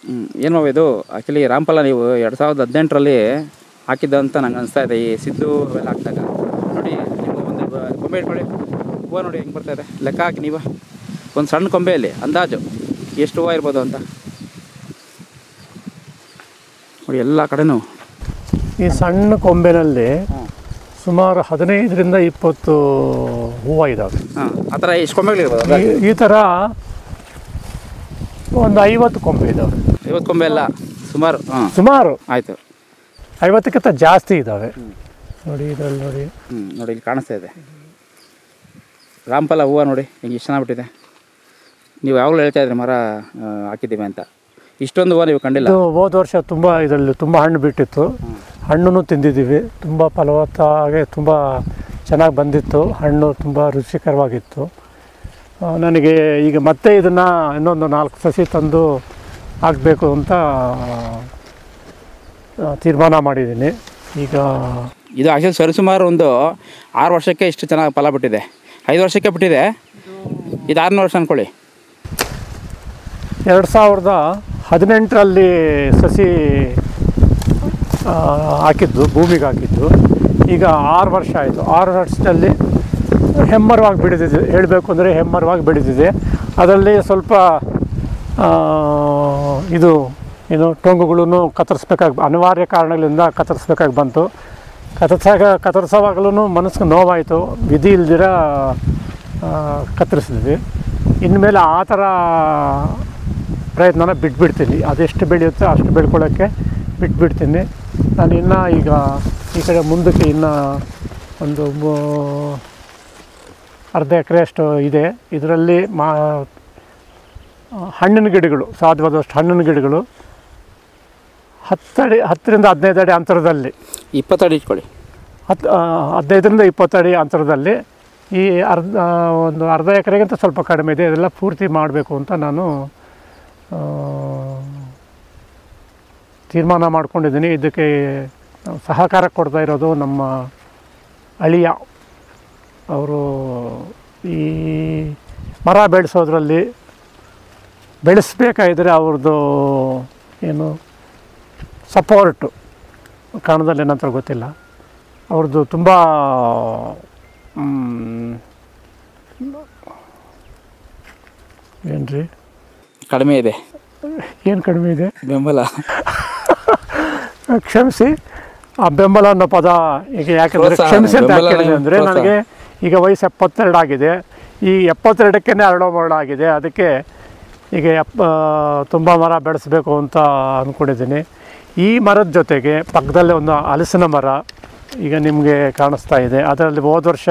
ಏನು ಮಾವ ಇದು ಆ್ಯಕ್ಚುಲಿ ರಾಮ್ಫಲ ನೀವು ಎರಡು ಸಾವಿರದ ಹದಿನೆಂಟರಲ್ಲಿ ಹಾಕಿದ್ದು ಅಂತ ನಂಗೆ ಅನಿಸ್ತಾ ಇದೆ ಈ ಸಿದ್ದು ಅವೆಲ್ಲ ಹಾಕಿದಾಗ ನೋಡಿ ನೀವು ಒಂದು ಬ- ಕೊಂಬೆ ಇಟ್ಕೊಳ್ಳಿ ಹೂವು ನೋಡಿ ಹೆಂಗೆ ಬರ್ತಾ ಇದೆ ಲೆಕ್ಕ ಹಾಕಿ ನೀವು ಒಂದು ಸಣ್ಣ ಕೊಂಬೆಯಲ್ಲಿ ಅಂದಾಜು ಎಷ್ಟು ಹೂವು ಇರ್ಬೋದು ಅಂತ ನೋಡಿ ಎಲ್ಲ ಕಡೆನೂ ಈ ಸಣ್ಣ ಕೊಂಬೆನಲ್ಲಿ ಸುಮಾರು ಹದಿನೈದರಿಂದ ಇಪ್ಪತ್ತು ಹೂವು ಇದ್ದಾವೆ ಹಾಂ ಆ ಥರ ಎಷ್ಟು ಕೊಂಬೆಗಳಿರ್ಬೋದು ಈ- ಈ ಥರ ಒಂದು ಐವತ್ತು ಕೊಂಬೆ ಇದ್ದಾವೆ ಐವತ್ತು ಕೊಂಬೆ ಎಲ್ಲ ಸುಮಾರು ಹಾಂ ಸುಮಾರು ಆಯಿತು ಐವತ್ತಕ್ಕಿಂತ ಜಾಸ್ತಿ ಇದ್ದಾವೆ ನೋಡಿ ಇದರಲ್ಲಿ ನೋಡಿ ಹ್ಞೂ ನೋಡಿ ಇಲ್ಲಿ ಕಾಣಿಸ್ತಾ ಇದೆ ರಾಮ್ಫಲ ಹೂವು ನೋಡಿ ಹೆಂಗೆ ಇಷ್ಟು ಚೆನ್ನಾಗ್ಬಿಟ್ಟಿದೆ ನೀವು ಯಾವಾಗಲೂ ಹೇಳ್ತಾ ಇದ್ರಿ ಮರ ಆ, ಹಾಕಿದ್ದೀವಿ ಅಂತ ಇಷ್ಟೊಂದು ಹೂವು ನೀವು ಕಂಡಿಲ್ಲ ಇದು ಹೋದ ವರ್ಷ ತುಂಬ ಇದರಲ್ಲಿ ತುಂಬ ಹಣ್ಣು ಬಿಟ್ಟಿತ್ತು ಹಣ್ಣನ್ನು ತಿಂದಿದ್ದೀವಿ ತುಂಬ ಫಲವತ್ತಾಗಿ ತುಂಬ ಚೆನ್ನಾಗಿ ಬಂದಿತ್ತು ಹಣ್ಣು ತುಂಬ ರುಚಿಕರವಾಗಿತ್ತು ಆ, ನನಗೆ ಈಗ ಮತ್ತೆ ಇದನ್ನು ಇನ್ನೊಂದು ನಾಲ್ಕು ಸಸಿ ತಂದು ಹಾಕಬೇಕು ಅಂತ ಆ, ತೀರ್ಮಾನ ಮಾಡಿದ್ದೀನಿ ಈಗ ಇದು ಆಕ್ಚುಲಿ ಸರಿಸುಮಾರು ಒಂದು ಆರು ವರ್ಷಕ್ಕೆ ಇಷ್ಟು ಚೆನ್ನಾಗಿ ಫಲ ಬಿಟ್ಟಿದೆ ಐದು ವರ್ಷಕ್ಕೆ ಬಿಟ್ಟಿದೆ ಇದು ಆರನೇ ವರ್ಷ ಅಂದ್ಕೊಳ್ಳಿ ಎರಡು ಸಾವಿರದ ಹದಿನೆಂಟರಲ್ಲಿ ಸಸಿ ಆ, ಹಾಕಿದ್ದು ಭೂಮಿಗೆ ಹಾಕಿದ್ದು ಈಗ ಆರು ವರ್ಷ ಆಯಿತು ಆರು ವರ್ಷದಲ್ಲಿ ಹೆಮ್ಮರವಾಗಿ ಬೆಳೆದಿದೆ ಹೇಳಬೇಕು ಅಂದರೆ ಹೆಮ್ಮರವಾಗಿ ಬೆಳೆದಿದೆ ಅದರಲ್ಲಿ ಸ್ವಲ್ಪ ಆ, ಇದು ಏನು ಟೊಂಗುಗಳನ್ನು ಕತ್ತರಿಸ್ಬೇಕಾಗಿ ಅನಿವಾರ್ಯ ಕಾರಣಗಳಿಂದ ಕತ್ತರಿಸ್ಬೇಕಾಗಿ ಬಂತು ಕತ್ತರಿಸಾಗ ಕತ್ತರಿಸೋವಾಗಲೂ ಮನಸ್ಸಿಗೆ ನೋವಾಯಿತು ವಿಧಿ ಇಲ್ದಿರ ಆ, ಕತ್ತರಿಸಿದ್ವಿ ಇನ್ಮೇಲೆ ಆ ಥರ ಪ್ರಯತ್ನನ ಬಿಟ್ಬಿಡ್ತೀನಿ ಅದೆಷ್ಟು ಬೆಳೆಯುತ್ತೆ ಅಷ್ಟು ಬೆಳ್ಕೊಳ್ಳೋಕ್ಕೆ ಬಿಟ್ಬಿಡ್ತೀನಿ ನಾನು ಇನ್ನು ಈಗ ಈ ಕಡೆ ಮುಂದಕ್ಕೆ ಇನ್ನು ಒಂದು ಮೂ- ಅರ್ಧ ಎಕರೆ ಅಷ್ಟು ಇದೆ ಇದರಲ್ಲಿ ಮಾ ಹಣ್ಣಿನ ಗಿಡಗಳು ಸಾಧ್ಯವಾದಷ್ಟು ಹಣ್ಣಿನ ಗಿಡಗಳು ಹತ್ತಡಿ ಹತ್ತರಿಂದ ಹದಿನೈದು ಅಡಿ ಅಂತರದಲ್ಲಿ ಇಪ್ಪತ್ತಡಿ ಇಟ್ಕೊಳ್ಳಿ ಹತ್ತು ಆ, ಹದಿನೈದರಿಂದ ಇಪ್ಪತ್ತು ಅಡಿ ಅಂತರದಲ್ಲಿ ಈ ಅರ್ಧ ಒಂದು ಅರ್ಧ ಎಕರೆಗಿಂತ ಸ್ವಲ್ಪ ಕಡಿಮೆ ಇದೆ ಇದೆಲ್ಲ ಪೂರ್ತಿ ಮಾಡಬೇಕು ಅಂತ ನಾನು ಆ, ತೀರ್ಮಾನ ಮಾಡ್ಕೊಂಡಿದ್ದೀನಿ ಇದಕ್ಕೆ ಸಹಕಾರ ಕೊಡ್ತಾ ಇರೋದು ನಮ್ಮ ಅಳಿಯ ಅವರು ಈ ಮರ ಬೆಳೆಸೋದ್ರಲ್ಲಿ ಬೆಳೆಸ್ಬೇಕಾಗಿದ್ರೆ ಅವ್ರದ್ದು ಏನು ಸಪೋರ್ಟು ಕನ್ನಡದಲ್ಲಿ ಏನಂತ ಗೊತ್ತಿಲ್ಲ ಅವ್ರದ್ದು ತುಂಬ ಏನು ರೀ ಕಡಿಮೆ ಇದೆ ಏನು ಕಡಿಮೆ ಇದೆ ಬೆಂಬಲ ಕ್ಷಮಿಸಿ ಆ ಬೆಂಬಲ ಅನ್ನೋ ಪದ ಈಗ ಯಾಕಂದರೆ ಪ್ರೋತ್ಸಾಹ, ಕ್ಷಮಿಸಿ ಅಂತ ಬೆಂಬಲ ಯಾಕೆ ಅಂದರೆ ಪ್ರೋತ್ಸಾಹ. ನನಗೆ ಈಗ ವಯಸ್ಸು ಎಪ್ಪತ್ತೆರಡು ಆಗಿದೆ ಈ ಎಪ್ಪತ್ತೆರಡಕ್ಕೇ ಅರಳೋ ಮರಳು ಆಗಿದೆ ಅದಕ್ಕೆ ಈಗ ಎಪ್ಪ ತುಂಬ ಮರ ಬೆಳೆಸಬೇಕು ಅಂತ ಅಂದ್ಕೊಂಡಿದ್ದೀನಿ ಈ ಮರದ ಜೊತೆಗೆ ಪಕ್ಕದಲ್ಲೇ ಒಂದು ಹಲಸಿನ ಮರ ಈಗ ನಿಮಗೆ ಕಾಣಿಸ್ತಾ ಇದೆ ಅದರಲ್ಲಿ ಹೋದ ವರ್ಷ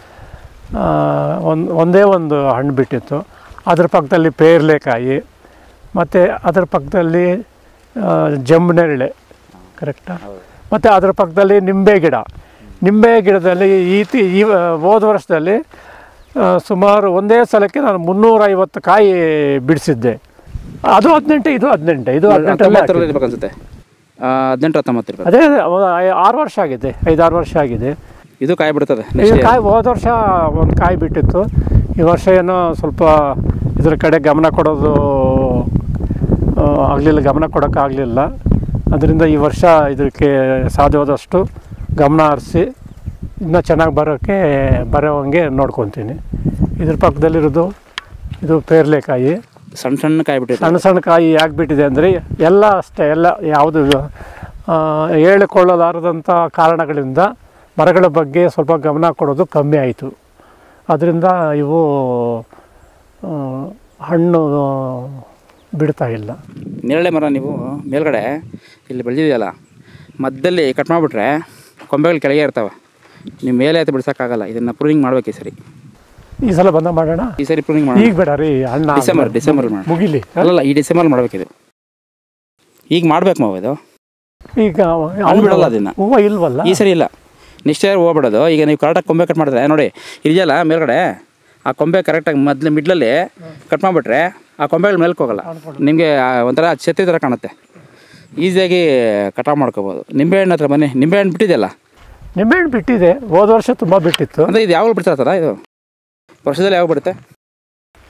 ಒಂದು ಒಂದೇ ಒಂದು ಹಣ್ಣು ಬಿಟ್ಟಿತ್ತು ಅದ್ರ ಪಕ್ಕದಲ್ಲಿ ಪೇರ್ಲೆಕಾಯಿ ಮತ್ತು ಅದರ ಪಕ್ಕದಲ್ಲಿ ಆ, ಜಂಬನೆರಳೆ ಕರೆಕ್ಟಾ ಮತ್ತು ಅದರ ಪಕ್ಕದಲ್ಲಿ ನಿಂಬೆ ಗಿಡ ನಿಂಬೆ ಗಿಡದಲ್ಲಿ ಈ ತಿ ಈ ಹೋದ ವರ್ಷದಲ್ಲಿ ಆ, ಸುಮಾರು ಒಂದೇ ಸಲಕ್ಕೆ ನಾನು ಮುನ್ನೂರೈವತ್ತು ಕಾಯಿ ಬಿಡಿಸಿದ್ದೆ ಅದು ಹದಿನೆಂಟು ಇದು ಹದಿನೆಂಟು ಇದು ಹದಿನೆಂಟಲ್ಲೇ ಹತ್ತೊಂಬತ್ತರಲ್ಲಿ ಇರ್ಬೇಕು ಅನ್ಸುತ್ತೆ ಆ, ಹದಿನೆಂಟು ಹತ್ತೊಂಬತ್ತು ಇರ್ಬೇಕು ಅದೇ ಅದೇ, ಒಂದು ಐ- ಆರು ವರ್ಷ ಆಗಿದೆ ಐದಾರು ವರ್ಷ ಆಗಿದೆ ಇದು ಕಾಯಿ ಬಿಡ್ತದೆ ಈ ನೆಕ್ಸ್ಟ್ ಕಾಯಿ ಹೋದ ವರ್ಷ ಒಂದು ಕಾಯಿ ಬಿಟ್ಟಿತ್ತು ಈ ವರ್ಷ ಏನೋ ಸ್ವಲ್ಪ ಇದ್ರ ಕಡೆ ಗಮನ ಕೊಡೋದು ಆಗಲಿಲ್ಲ ಗಮನ ಕೊಡೋಕ್ಕಾಗಲಿಲ್ಲ ಅದರಿಂದ ಈ ವರ್ಷ ಇದಕ್ಕೆ ಸಾಧ್ಯವಾದಷ್ಟು ಗಮನ ಹರಿಸಿ ಇನ್ನೂ ಚೆನ್ನಾಗಿ ಬರೋಕ್ಕೆ ಬರೋವಂಗೆ ನೋಡ್ಕೊತೀನಿ ಇದ್ರ ಪಕ್ಕದಲ್ಲಿರೋದು ಇದು ಪೇರ್ಲೆಕಾಯಿ ಸಣ್ಣ ಸಣ್ಣ ಕಾಯಿ ಬಿಟ್ಟಿರ್ತದೆ ಸಣ್ಣ ಸಣ್ಣ ಕಾಯಿ ಯಾಕೆ ಬಿಟ್ಟಿದೆ ಅಂದರೆ ಎಲ್ಲ ಅಷ್ಟೇ ಎಲ್ಲ ಯಾವುದು ಆ, ಹೇಳಿಕೊಳ್ಳಲಾರದಂಥ ಕಾರಣಗಳಿಂದ ಮರಗಳ ಬಗ್ಗೆ ಸ್ವಲ್ಪ ಗಮನ ಕೊಡೋದು ಕಮ್ಮಿ ಆಯಿತು ಅದರಿಂದ ಇವು ಆ, ಹಣ್ಣು ಬಿಡ್ತಾ ಇಲ್ಲ ನೇರಳೆ ಮರ ನೀವು ಮೇಲ್ಗಡೆ ಇಲ್ಲಿ ಬೆಳೆದಿದೆಯಲ್ಲ ಮಧ್ಯದಲ್ಲಿ ಕಟ್ ಮಾಡಿಬಿಟ್ರೆ ಕೊಂಬೆಗಳು ಕೆಳಗೆ ಇರ್ತಾವೆ ನೀವು ಮೇಲೆ ಆಯ್ತು ಬಿಡ್ಸೋಕ್ಕಾಗಲ್ಲ ಇದನ್ನು ಪ್ರೂನಿಂಗ್ ಮಾಡ್ಬೇಕು ಈ ಸರಿ ಈ ಸಲ ಬಂದ ಮಾಡೋಣ ಈ ಸರಿ ಪ್ರೂನಿಂಗ್ ಮಾಡೋಣ ಈಗ ಬೇಡ ರೀ ಹಣ್ಣು ಡಿಸೆಂಬರ್ ಡಿಸೆಂಬರ್ ಮಾಡೋಣ ಮುಗಿಲಿ ಅಲ್ಲಲ್ಲ ಈ ಡಿಸೆಂಬರ್ ಮಾಡ್ಬೇಕಿದು ಈಗ ಮಾಡ್ಬೇಕು ಮಾವು ಇದು ಈಗ ಹಣ್ಣು ಬಿಡಲ್ಲ ಅದನ್ನ ಹೂವು ಇಲ್ವಲ್ಲ ಈ ಸರಿ ಇಲ್ಲ ನೆಕ್ಸ್ಟ್ ಇಯರ್ ಹೋಗ್ಬಿಡೋದು ಈಗ ನೀವು ಕರೆಕ್ಟಾಗಿ ಕೊಂಬೆ ಕಟ್ ಮಾಡಿದ್ರೆ ನೋಡಿ ಇದೆಯಲ್ಲ ಮೇಲ್ಗಡೆ ಆ ಕೊಂಬೆ ಕರೆಕ್ಟಾಗಿ ಮೊದಲು ಮಿಡ್ಲಲ್ಲಿ ಕಟ್ ಮಾಡಿಬಿಟ್ರೆ ಆ ಕೊಂಬೆಗಳು ಮೇಲ್ಕ್ ಹೋಗಲ್ಲ ನಿಮಗೆ ಒಂಥರ ಛತ್ರಿ ಥರ ಕಾಣುತ್ತೆ ಈಸಿಯಾಗಿ ಕಟಾವು ಮಾಡ್ಕೋಬೋದು ನಿಂಬೆಹಣ್ಣು ಹತ್ರ ಬನ್ನಿ ನಿಂಬೆಹಣ್ಣು ಬಿಟ್ಟಿದೆಯಲ್ಲ ನಿಂಬೆಹಣ್ಣು ಬಿಟ್ಟಿದೆ ಹೋದ ವರ್ಷ ತುಂಬ ಬಿಟ್ಟಿತ್ತು ಅಂದರೆ ಇದು ಯಾವಾಗ ಬಿಡ್ತಾ ಇರ್ತದ ಇದು ವರ್ಷದಲ್ಲಿ ಯಾವಾಗ ಬಿಡುತ್ತೆ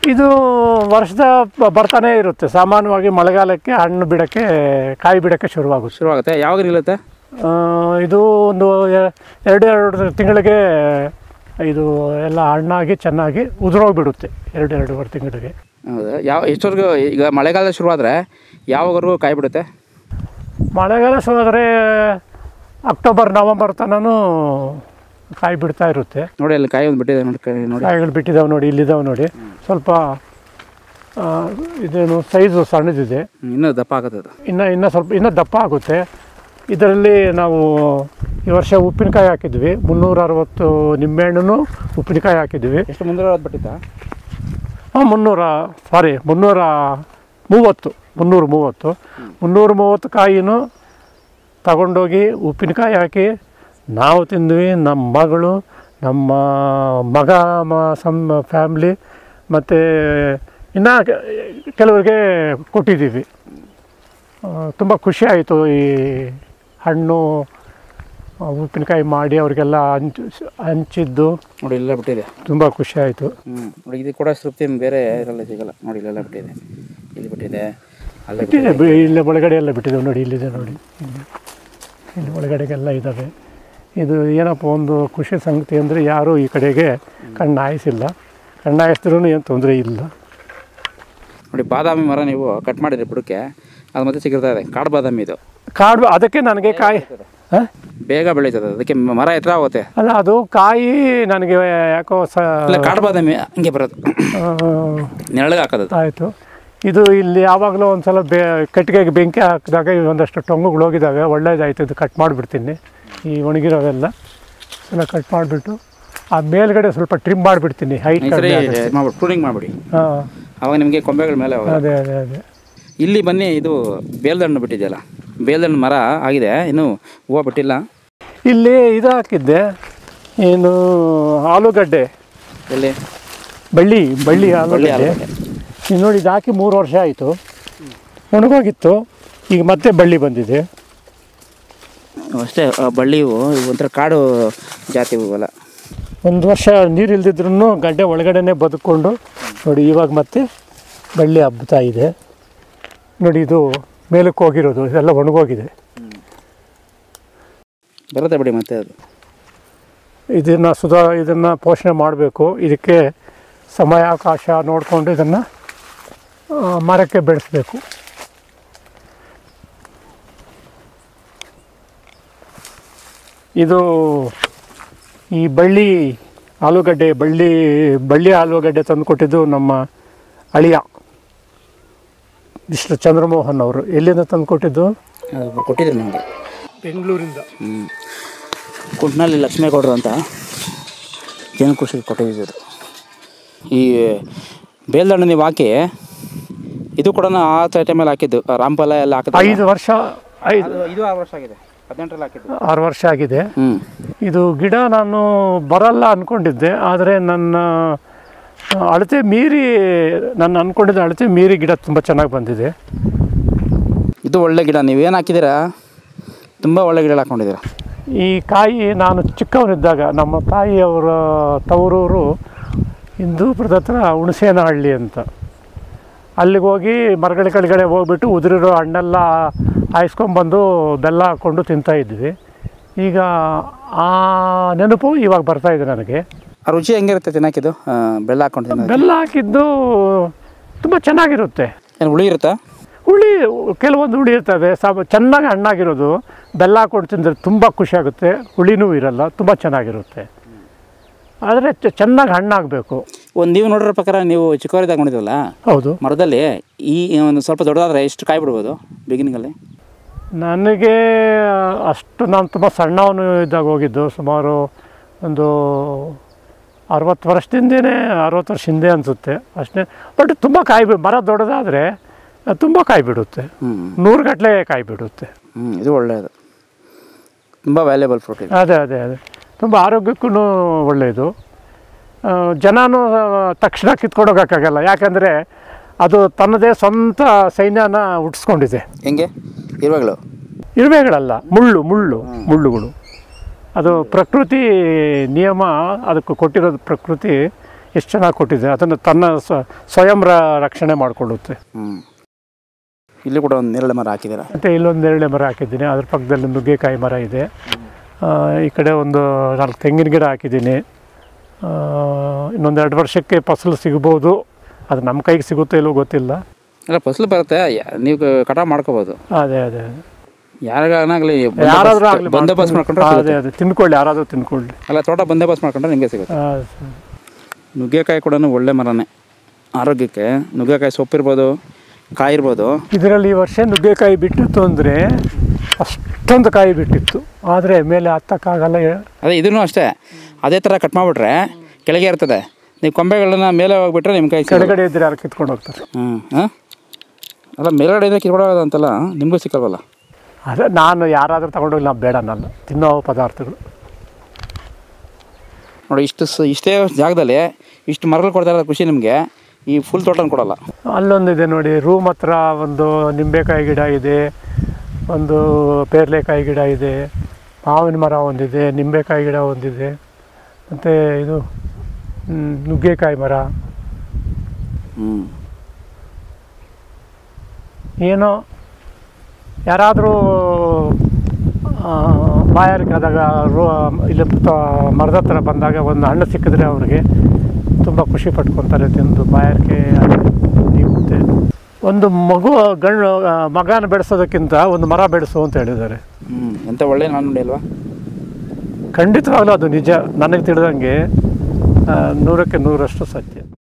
ಇದು ವರ್ಷದ ಬ- ಬರ್ತಾನೆ ಇರುತ್ತೆ ಸಾಮಾನ್ಯವಾಗಿ ಮಳೆಗಾಲಕ್ಕೆ ಹಣ್ಣು ಬಿಡೋಕ್ಕೆ ಕಾಯಿ ಬಿಡೋಕ್ಕೆ ಶುರುವಾಗುತ್ತೆ ಶುರುವಾಗುತ್ತೆ ಯಾವಾಗ ನಿಲ್ಲುತ್ತೆ ಆ, ಇದು ಒಂದು ಎ- ಎರಡು ಎರಡು ತಿಂಗಳಿಗೆ ಇದು ಎಲ್ಲ ಹಣ್ಣಾಗಿ ಚೆನ್ನಾಗಿ ಉದುರೋಗ್ಬಿಡುತ್ತೆ ಎರಡು ಎರಡೂವರೆ ತಿಂಗಳಿಗೆ ಹೌದಾ ಯಾವ ಎಷ್ಟವರೆಗೂ ಈಗ ಮಳೆಗಾಲ ಶುರುವಾದರೆ ಯಾವಾಗವರೆಗೂ ಕಾಯಿ ಬಿಡುತ್ತೆ ಮಳೆಗಾಲ ಶುರುವಾದರೆ ಅಕ್ಟೋಬರ್ ನವಂಬರ್ ತನೂ ಕಾಯಿ ಬಿಡ್ತಾ ಇರುತ್ತೆ ನೋಡಿ ಅಲ್ಲಿ ಕಾಯಿ ಒಂದು ಬಿಟ್ಟಿದೆ ನೋಡಿ ಕಾಯಿ ನೋಡಿ ಕಾಯಿಗಳು ಬಿಟ್ಟಿದ್ದಾವೆ ನೋಡಿ ಇಲ್ಲಿದ್ದಾವೆ ನೋಡಿ ಸ್ವಲ್ಪ ಆ, ಇದೇನು ಸೈಜು ಸಣ್ಣದಿದೆ ಹ್ಮ್, ಇನ್ನೂ ದಪ್ಪ ಆಗುತ್ತೆ ಅದು ಇನ್ನು ಇನ್ನು ಸ್ವಲ್ಪ ಇನ್ನೂ ದಪ್ಪ ಆಗುತ್ತೆ ಇದರಲ್ಲಿ ನಾವು ಈ ವರ್ಷ ಉಪ್ಪಿನಕಾಯಿ ಹಾಕಿದ್ವಿ ಮುನ್ನೂರ ಅರವತ್ತು ನಿಂಬೆಹಣ್ಣು ಉಪ್ಪಿನಕಾಯಿ ಹಾಕಿದ್ವಿ ಎಷ್ಟು ಮುಂದೆ ಬಿಟ್ಟಿತ್ತಾ ಹಾಂ ಮುನ್ನೂರ ಸಾರಿ ಮುನ್ನೂರ ಮೂವತ್ತು ಮುನ್ನೂರ ಮೂವತ್ತು ಮುನ್ನೂರ ಮೂವತ್ತು ಕಾಯಿನೂ ತಗೊಂಡೋಗಿ ಉಪ್ಪಿನಕಾಯಿ ಹಾಕಿ ನಾವು ತಿಂದ್ವಿ ನಮ್ಮ ಮಗಳು ನಮ್ಮ ಮಗ ಮ ಸಮ್ ಫ್ಯಾಮ್ಲಿ ಮತ್ತು ಇನ್ನು ಕೆಲವರಿಗೆ ಕೊಟ್ಟಿದ್ದೀವಿ ತುಂಬ ಖುಷಿ ಆಯಿತು ಈ ಹಣ್ಣು ಆ, ಉಪ್ಪಿನಕಾಯಿ ಮಾಡಿ ಅವರಿಗೆಲ್ಲ ಹಂಚ್ ಹಂಚಿದ್ದು ನೋಡಿ ಇಲ್ಲೆಲ್ಲ ಬಿಟ್ಟಿದೆ ತುಂಬ ಖುಷಿ ಆಯಿತು ಹ್ಞೂ ನೋಡಿ ಇದು ಕೂಡ ತೃಪ್ತಿ ಬೇರೆ ಇದರಲ್ಲಿ ಸಿಗಲ್ಲ ನೋಡಿ ಇಲ್ಲೆಲ್ಲ ಬಿಟ್ಟಿದೆ ಇಲ್ಲಿ ಬಿಟ್ಟಿದೆ ಅಲ್ಲೇ ಬಿಟ್ಟಿದೆ ಬಿ- ಇಲ್ಲಿ ಒಳಗಡೆ ಎಲ್ಲ ಬಿಟ್ಟಿದ್ದೇವೆ ನೋಡಿ ಇಲ್ಲಿದೆ ನೋಡಿ ಇಲ್ಲಿ ಇಲ್ಲಿ ಒಳಗಡೆಗೆಲ್ಲ ಇದ್ದಾವೆ ಇದು ಏನಪ್ಪ ಒಂದು ಖುಷಿ ಸಂಗತಿ ಅಂದರೆ ಯಾರೂ ಈ ಕಡೆಗೆ ಕಣ್ಣು ಹಾಯಿಸಿಲ್ಲ ಕಣ್ಣು ಹಾಯಿಸಿದ್ರೂ ಏನು ತೊಂದರೆ ಇಲ್ಲ ನೋಡಿ ಬಾದಾಮಿ ಮರ ನೀವು ಕಟ್ ಮಾಡಿದ್ರಿ ಬುಡಕ್ಕೆ ಅದು ಮತ್ತೆ ಸಿಗಿರ್ತಾ ಇದೆ ಕಾಡು ಬಾದಾಮಿ ಇದು ಕಾಡು ಅದಕ್ಕೆ ನನಗೆ ಕಾಯಿ ಹ? ಬೇಗ ಬೆಳೀತದೆ ಅದಕ್ಕೆ ಮರ ಎತ್ತರ ಆಗುತ್ತೆ ಅಲ್ಲ ಅದು ಕಾಯಿ ನನಗೆ ಯಾಕೋ ಸ ಇಲ್ಲ ಕಾಡು ಬಾದಾಮಿ ಹಂಗೆ ಬರೋದು ನೆರಳಿಗೆ ಹಾಕೋದು ಅದು. ಆಯಿತು ಇದು ಇಲ್ಲಿ ಯಾವಾಗಲೂ ಒಂದು ಸಲ ಬೇ ಕಟ್ಟಿಗೆಗೆ ಬೆಂಕಿ ಹಾಕಿದಾಗ ಒಂದಷ್ಟು ಟೊಂಗುಗಳು ಹೋಗಿದ್ದಾವೆ ಒಳ್ಳೇದಾಯ್ತು ಇದು ಕಟ್ ಮಾಡಿಬಿಡ್ತೀನಿ ಈ ಒಣಗಿರೋವೆಲ್ಲ ಎಲ್ಲ ಕಟ್ ಮಾಡಿಬಿಟ್ಟು ಆ ಮೇಲ್ಗಡೆ ಸ್ವಲ್ಪ ಟ್ರಿಮ್ ಮಾಡಿಬಿಡ್ತೀನಿ ಹೈಟ್ ಈ ಸರಿ ಮಾಡ್ಬಿಡಿ ಪ್ರೂನಿಂಗ್ ಮಾಡಿಬಿಡಿ ಹಾಂ ಅವಾಗ ನಿಮಗೆ ಕೊಂಬೆಗಳ ಮೇಲೆ ಹೋಗಲ್ಲ. ಅದೇ ಅದೇ ಅದೇ ಇಲ್ಲಿ ಬನ್ನಿ ಇದು ಬೇಲ್ದಣ್ಣು ಬಿಟ್ಟಿದೆಯಲ್ಲ ಬೇಲ್ದಣ್ಣು ಮರ ಆಗಿದೆ ಇನ್ನೂ ಹೂವು ಬಿಟ್ಟಿಲ್ಲ ಇಲ್ಲಿ ಇದು ಹಾಕಿದ್ದೆ ಏನು ಆಲೂಗಡ್ಡೆ ಎಲ್ಲಿ ಬಳ್ಳಿ ಬಳ್ಳಿ ಬಳ್ಳಿ ಆಲೂಗಡ್ಡೆ ಆಲೂಗಡ್ಡೆ. ಈಗ ನೋಡಿ ಇದು ಹಾಕಿ ಮೂರು ವರ್ಷ ಆಯಿತು ಒಣಗೋಗಿತ್ತು ಈಗ ಮತ್ತೆ ಬಳ್ಳಿ ಬಂದಿದೆ ಅಷ್ಟೇ ಆ ಬಳ್ಳಿ ಹೂವು ಇವು ಒಂಥರ ಕಾಡು ಜಾತಿ ಹೂವಲ್ಲ ಒಂದು ವರ್ಷ ನೀರು ಇಲ್ದಿದ್ರೂ ಗಡ್ಡೆ ಒಳಗಡೆನೆ ಬದುಕೊಂಡು ನೋಡಿ ಇವಾಗ ಮತ್ತೆ ಬಳ್ಳಿ ಹಬ್ಬುತ್ತಾ ಇದೆ ನೋಡಿ ಇದು ಮೇಲಕ್ಕೆ ಹೋಗಿರೋದು ಇದೆಲ್ಲ ಒಣಗೋಗಿದೆ ಬರುತ್ತೆ ಬಿಡಿ ಮತ್ತೆ ಅದು ಇದನ್ನು ಸುಧಾ ಇದನ್ನು ಪೋಷಣೆ ಮಾಡಬೇಕು ಇದಕ್ಕೆ ಸಮಯಾವಕಾಶ ನೋಡಿಕೊಂಡು ಇದನ್ನು ಮರಕ್ಕೆ ಬೆಳೆಸಬೇಕು ಇದು ಈ ಬಳ್ಳಿ ಆಲೂಗಡ್ಡೆ ಬಳ್ಳಿ ಬಳ್ಳಿ ಆಲೂಗಡ್ಡೆ ತಂದುಕೊಟ್ಟಿದ್ದು ನಮ್ಮ ಅಳಿಯ ಇಷ್ಟು ಚಂದ್ರಮೋಹನ್ ಅವರು ಎಲ್ಲಿಂದ ತಂದುಕೊಟ್ಟಿದ್ದು ಅದು ಕೊಟ್ಟಿದ್ರು ನನಗೆ ಬೆಂಗಳೂರಿಂದ ಹ್ಞೂ ಕುಂಟ್ನಲ್ಲಿ ಲಕ್ಷ್ಮೇಗೌಡರು ಅಂತ ಜನಕೃಷಿ ಕೊಟ್ಟಿದ್ದು ಅದು. ಈ ಬೇಲ್ದಣ್ಣು ನೀವು ಹಾಕಿ ಇದು ಕೂಡ ಆ ಟೈಮಲ್ಲಿ ಹಾಕಿದ್ದು ಆ ರಾಮಫಲ ಎಲ್ಲ ಹಾಕಿದ್ದು ಐದು ವರ್ಷ ಐದು ಅದು ಇದು ಆರು ವರ್ಷ ಆಗಿದೆ ಹದಿನೆಂಟರಲ್ಲಿ ಹಾಕಿದ್ದು ಆರು ವರ್ಷ ಆಗಿದೆ ಹ್ಞೂ ಇದು ಗಿಡ ನಾನು ಬರಲ್ಲ ಅಂದ್ಕೊಂಡಿದ್ದೆ ಆದರೆ ನನ್ನ ಅಳತೆ ಮೀರಿ ನಾನು ಅಂದ್ಕೊಂಡಿದ್ದ ಅಳತೆ ಮೀರಿ ಗಿಡ ತುಂಬ ಚೆನ್ನಾಗಿ ಬಂದಿದೆ ಇದು ಒಳ್ಳೆ ಗಿಡ ನೀವೇನು ಹಾಕಿದ್ದೀರಾ ತುಂಬ ಒಳ್ಳೆ ಗಿಡ ಹಾಕೊಂಡಿದ್ದೀರಾ ಈ ಕಾಯಿ ನಾನು ಚಿಕ್ಕವನಿದ್ದಾಗ ನಮ್ಮ ತಾಯಿಯವರ ತವರೂರು ಹಿಂದೂಪುರದ ಹತ್ರ ಹುಣಸೇನಹಳ್ಳಿ ಅಂತ ಅಲ್ಲಿಗೆ ಹೋಗಿ ಮರಗಳ ಕೆಳಗಡೆ ಹೋಗ್ಬಿಟ್ಟು ಉದುರಿರೋ ಹಣ್ಣೆಲ್ಲ ಹಾಯಿಸ್ಕೊಂಬಂದು ಬೆಲ್ಲ ಹಾಕ್ಕೊಂಡು ತಿಂತಾಯಿದ್ವಿ ಈಗ ಆ ನೆನಪು ಇವಾಗ ಬರ್ತಾ ಇದೆ ನನಗೆ ಆ ರುಚಿ ಹೆಂಗಿರುತ್ತೆ ತಿನ್ನಕ್ಕಿದು ಆ, ಬೆಲ್ಲ ಹಾಕೊಂಡು ತಿನ್ನೋದು ಬೆಲ್ಲ ಹಾಕಿದ್ದು ತುಂಬ ಚೆನ್ನಾಗಿರುತ್ತೆ ಏನು ಹುಳಿ ಇರುತ್ತಾ ಹುಳಿ ಕೆಲವೊಂದು ಹುಳಿ ಇರ್ತವೆ ಸಾಬ ಚೆನ್ನಾಗಿ ಹಣ್ಣಾಗಿರೋದು ಬೆಲ್ಲ ಹಾಕೊಂಡು ತಿಂದರೆ ತುಂಬ ಖುಷಿಯಾಗುತ್ತೆ ಹುಳಿನೂ ಇರಲ್ಲ ತುಂಬ ಚೆನ್ನಾಗಿರುತ್ತೆ ಆದರೆ ಚೆನ್ನಾಗಿ ಹಣ್ಣಾಗಬೇಕು ಒಂದು ನೀವು ನೋಡಿರೋ ಪ್ರಕಾರ ನೀವು ಚಿಕ್ಕವರಿದ್ದಾಗ ನೋಡಿದ್ವಲ್ಲ ಹೌದು ಮರದಲ್ಲಿ ಈ ಒಂದು ಸ್ವಲ್ಪ ದೊಡ್ಡದಾದ್ರೆ ಎಷ್ಟು ಕಾಯಿ ಬಿಡ್ಬೋದು ಬಿಗಿನಿಂಗಲ್ಲಿ ನನಗೆ ಅಷ್ಟು ನಾನು ತುಂಬ ಸಣ್ಣವನು ಇದ್ದಾಗ ಹೋಗಿದ್ದು ಸುಮಾರು ಒಂದು ಅರವತ್ತು ವರ್ಷದಿಂದನೇ ಅರವತ್ತು ವರ್ಷ ಹಿಂದೆ ಅನಿಸುತ್ತೆ ಅಷ್ಟೇ ಬಟ್ ತುಂಬ ಕಾಯಿ ಬಿ ಮರ ದೊಡ್ಡದಾದರೆ ತುಂಬ ಕಾಯಿ ಬಿಡುತ್ತೆ ಹ್ಞೂ ನೂರುಗಟ್ಟಲೆ ಕಾಯಿ ಬಿಡುತ್ತೆ ಹ್ಞೂ ಇದು ಒಳ್ಳೆಯದು ತುಂಬ ವ್ಯಾಲ್ಯೂಬಲ್ ಫ್ರೂಟ್ ಇದು ಅದೇ ಅದೇ ಅದೇ ತುಂಬ ಆರೋಗ್ಯಕ್ಕೂ ಒಳ್ಳೆಯದು ಆ, ಜನನೂ ತಕ್ಷಣ ಕಿತ್ಕೊಂಡೋಗೋಕ್ಕಾಗಲ್ಲ ಯಾಕಂದರೆ ಅದು ತನ್ನದೇ ಸ್ವಂತ ಸೈನ್ಯನ ಹುಟ್ಟಿಸ್ಕೊಂಡಿದೆ ಹೆಂಗೆ ಇರುವಾಗಲೂ ಇರುವೆಗಳಲ್ಲ ಮುಳ್ಳು ಮುಳ್ಳು ಮುಳ್ಳುಗಳು ಅದು ಪ್ರಕೃತಿ ನಿಯಮ ಅದಕ್ಕೆ ಕೊಟ್ಟಿರೋದು ಪ್ರಕೃತಿ ಎಷ್ಟು ಚೆನ್ನಾಗಿ ಕೊಟ್ಟಿದೆ ಅದನ್ನು ತನ್ನ ಸ್ವ- ಸ್ವಯಂ ರ- ರಕ್ಷಣೆ ಮಾಡಿಕೊಳ್ಳುತ್ತೆ ಹ್ಞೂ ಇಲ್ಲಿ ಕೂಡ ಒಂದು ನೇರಳೆ ಮರ ಹಾಕಿದ್ದೀರಾ ಮತ್ತು ಇಲ್ಲೊಂದು ನೇರಳೆ ಮರ ಹಾಕಿದ್ದೀನಿ ಅದ್ರ ಪಕ್ಕದಲ್ಲಿ ನುಗ್ಗೆಕಾಯಿ ಮರ ಇದೆ ಆ, ಈ ಕಡೆ ಒಂದು ನಾಲ್ಕು ತೆಂಗಿನ ಗಿಡ ಹಾಕಿದ್ದೀನಿ ಆ, ಇನ್ನೊಂದು ಎರಡು ವರ್ಷಕ್ಕೆ ಫಸಲು ಸಿಗ್ಬೋದು ಅದು ನಮ್ಮ ಕೈಗೆ ಸಿಗುತ್ತೋ ಇಲ್ಲವೋ ಗೊತ್ತಿಲ್ಲ ಅಲ್ಲ ಫಸಲು ಬರುತ್ತೆ ಯಾ- ನೀವು ಕಟಾವು ಮಾಡ್ಕೋಬೋದು ಅದೇ ಅದೇ ಅದೇ ಯಾರಿಗಾಗಲಿ ಯಾರಾದರೂ ಆಗಲಿ ಬಂದೋಬಸ್ತ್ ಮಾಡ್ಕೊಂಡ್ರೆ ಅದೇ ಸಿಗುತ್ತೆ. ಅದೇ ತಿನ್ಕೊಳ್ಳಿ ಯಾರಾದರೂ ತಿನ್ಕೊಳ್ಳಿ ಅಲ್ಲ ತೋಟ ಬಂದೋಬಸ್ತ್ ಮಾಡ್ಕೊಂಡ್ರೆ ನಿಮಗೆ ಸಿಗುತ್ತೆ ಆ, ಸ- ನುಗ್ಗೆಕಾಯಿ ಕೂಡ ಒಳ್ಳೆ ಮರನೇ ಆರೋಗ್ಯಕ್ಕೆ ನುಗ್ಗೆಕಾಯಿ ಸೊಪ್ಪಿರ್ಬೋದು ಕಾಯಿ ಇರ್ಬೋದು ಇದರಲ್ಲಿ ಈ ವರ್ಷ ನುಗ್ಗೆಕಾಯಿ ಬಿಟ್ಟಿತ್ತು ಅಂದರೆ ಅಷ್ಟೊಂದು ಕಾಯಿ ಬಿಟ್ಟಿತ್ತು ಆದರೆ ಮೇಲೆ ಹತ್ತಕ್ಕಾಗಲ್ಲ ಅದೇ ಇದೂ ಅಷ್ಟೇ ಅದೇ ಥರ ಕಟ್ ಮಾಡಿಬಿಟ್ರೆ ಕೆಳಗೆ ಇರ್ತದೆ ನೀವು ಕೊಂಬೆಗಳನ್ನ ಮೇಲೆ ಹೋಗ್ಬಿಟ್ರೆ ನಿಮ್ಮ ಕೈ ಸಿಗಲ್ಲ. ಕೆಳಗಡೆ ಇದ್ದರೆ ಯಾರು ಕಿತ್ಕೊಂಡು ಹೋಗ್ತಾರೆ ಹ್ಞೂ ಹಾಂ ಅಲ್ಲ ಮೇಲ್ಗಡೆ ಇದ್ರೆ ಕಿತ್ಕೊಡೋದು ಅಂತಲ್ಲ ನಿಮಗೂ ಸಿಕ್ಕಲ್ವಲ್ಲ ಅದೇ ನಾನು ಯಾರಾದರೂ ತಗೊಂಡೋಗಿ ನಾವು ಬೇಡ ನಾನು ತಿನ್ನೋ ಪದಾರ್ಥಗಳು ನೋಡಿ ಇಷ್ಟು ಸ ಇಷ್ಟೇ ಜಾಗದಲ್ಲಿ ಇಷ್ಟು ಮರಗಳು ಕೊಡ್ತಾ ಇರೋದು ಖುಷಿ ನಿಮಗೆ ಈ ಫುಲ್ ತೋಟನ ಕೊಡಲ್ಲ ಅಲ್ಲೊಂದಿದೆ ನೋಡಿ ರೂಮ್ ಹತ್ರ ಒಂದು ನಿಂಬೆಕಾಯಿ ಗಿಡ ಇದೆ ಒಂದು ಪೇರ್ಲೆಕಾಯಿ ಗಿಡ ಇದೆ ಮಾವಿನ ಮರ ಒಂದಿದೆ ನಿಂಬೆಕಾಯಿ ಗಿಡ ಒಂದಿದೆ ಮತ್ತು ಇದು ಮ್, ನುಗ್ಗೆಕಾಯಿ ಮರ ಹ್ಞೂ ಏನೋ ಯಾರಾದರೂ ಬಾಯಾರಿಕೆ ಆದಾಗ ರೋ ಇಲ್ಲಿ ತ- ಮರದ ಹತ್ರ ಬಂದಾಗ ಒಂದು ಹಣ್ಣು ಸಿಕ್ಕಿದ್ರೆ ಅವ್ರಿಗೆ ತುಂಬ ಖುಷಿ ಪಟ್ಕೊತಾರೆ ತಿಂದು ಬಾಯಾರಿಕೆ ನೀಗುತ್ತೆ ಒಂದು ಮಗು ಗಂಡು ಆ, ಮಗನ ಬೆಳೆಸೋದಕ್ಕಿಂತ ಒಂದು ಮರ ಬೆಳೆಸು ಅಂತ ಹೇಳಿದ್ದಾರೆ ಹ್ಞೂ ಎಂಥ ಒಳ್ಳೆ ನಾನು ನೋಡಿ ಅಲ್ವಾ ಖಂಡಿತವಾಗ್ಲೂ ಅದು ನಿಜ ನನಗೆ ತಿಳಿದಂಗೆ ಆ, ನೂರಕ್ಕೆ ನೂರಷ್ಟು ಸತ್ಯ